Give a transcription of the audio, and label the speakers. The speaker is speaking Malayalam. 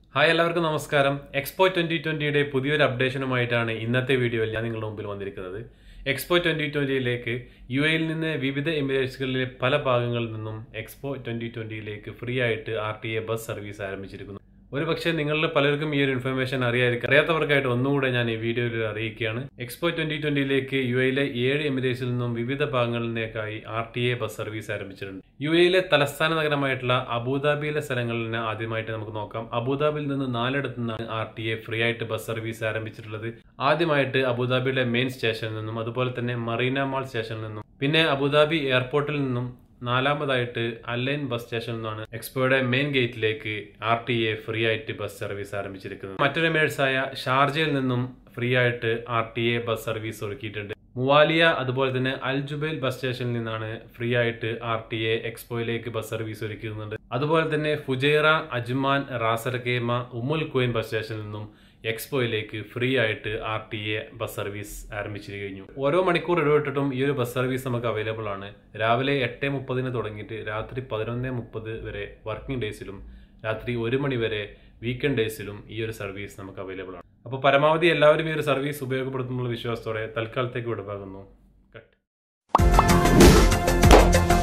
Speaker 1: ഹായ് എല്ലാവർക്കും നമസ്കാരം എക്സ്പോ ട്വന്റി ട്വന്റിയുടെ പുതിയൊരു അപ്ഡേഷനുമായിട്ടാണ് ഇന്നത്തെ വീഡിയോയിൽ ഞാൻ നിങ്ങളുടെ മുമ്പിൽ വന്നിരിക്കുന്നത് എക്സ്പോ ട്വന്റി ട്വന്റിയിലേക്ക് യു എയിൽ നിന്ന് വിവിധ എമിറേറ്റ്സുകളിലെ പല ഭാഗങ്ങളിൽ നിന്നും എക്സ്പോ ട്വന്റി ട്വന്റിയിലേക്ക് ഫ്രീ ആയിട്ട് R T A bus service ആരംഭിച്ചിരിക്കുന്നു ഒരു പക്ഷേ നിങ്ങളിൽ പലർക്കും ഈ ഒരു ഇൻഫർമേഷൻ അറിയാതിരിക്കും അറിയാത്തവർക്കായിട്ട് ഒന്നുകൂടെ ഞാൻ ഈ വീഡിയോയിൽ അറിയിക്കുകയാണ് എക്സ്പോ ട്വന്റി ട്വന്റിയിലേക്ക് യു എയിലെ ഏഴ് എമിറേറ്റ്സിൽ നിന്നും വിവിധ ഭാഗങ്ങളിലേക്കായി R T A bus service ആരംഭിച്ചിട്ടുണ്ട് യു എയിലെ തലസ്ഥാന നഗരമായിട്ടുള്ള അബുദാബിയിലെ സ്ഥലങ്ങളിൽ നിന്ന് ആദ്യമായിട്ട് നമുക്ക് നോക്കാം അബുദാബിയിൽ നിന്ന് നാലിടത്തു നിന്നാണ് ആർ ടി എ ഫ്രീ ആയിട്ട് ബസ് സർവീസ് ആരംഭിച്ചിട്ടുള്ളത് ആദ്യമായിട്ട് അബുദാബിയുടെ മെയിൻ സ്റ്റേഷനിൽ നിന്നും അതുപോലെ തന്നെ മറീന മാൾ സ്റ്റേഷനിൽ നിന്നും പിന്നെ അബുദാബി എയർപോർട്ടിൽ നിന്നും നാലാമതായിട്ട് അല്ലൈൻ ബസ് സ്റ്റേഷനിൽ നിന്നാണ് എക്സ്പോയുടെ മെയിൻ ഗേറ്റിലേക്ക് ആർ ടി എ ഫ്രീ ആയിട്ട് ബസ് സർവീസ് ആരംഭിച്ചിരിക്കുന്നത് മറ്റൊരു എമിറേറ്റ്സായ ഷാർജയിൽ നിന്നും ഫ്രീ ആയിട്ട് R T A bus service ഒരുക്കിയിട്ടുണ്ട് മുവാലിയ അതുപോലെ തന്നെ അൽ ജുബൈൽ ബസ് സ്റ്റേഷനിൽ നിന്നാണ് ഫ്രീ ആയിട്ട് ആർ ടി എ എക്സ്പോയിലേക്ക് ബസ് സർവീസ് ഒരുക്കുന്നുണ്ട് അതുപോലെ തന്നെ ഫുജൈറ അജ്മാൻ റാസർകേമ ഉമ്മുൽ കുവൈൻ ബസ് സ്റ്റേഷനിൽ നിന്നും എക്സ്പോയിലേക്ക് ഫ്രീ ആയിട്ട് R T A bus service ആരംഭിച്ചു കഴിഞ്ഞു ഓരോ മണിക്കൂർ ഇടവിട്ടിട്ടും ഈ ഒരു ബസ് സർവീസ് നമുക്ക് അവൈലബിൾ ആണ് രാവിലെ എട്ട് മുപ്പതിന് തുടങ്ങിയിട്ട് രാത്രി പതിനൊന്ന് മുപ്പത് വരെ വർക്കിംഗ് ഡേയ്സിലും രാത്രി ഒരു മണി വരെ വീക്കെൻഡ് ഡേയ്സിലും ഈ ഒരു സർവീസ് നമുക്ക് അവൈലബിൾ ആണ് അപ്പോൾ പരമാവധി എല്ലാവരും ഈ ഒരു സർവീസ് ഉപയോഗപ്പെടുത്തുന്നുള്ള വിശ്വാസത്തോടെ തൽക്കാലത്തേക്ക് വിടവാകുന്നു കട്ട്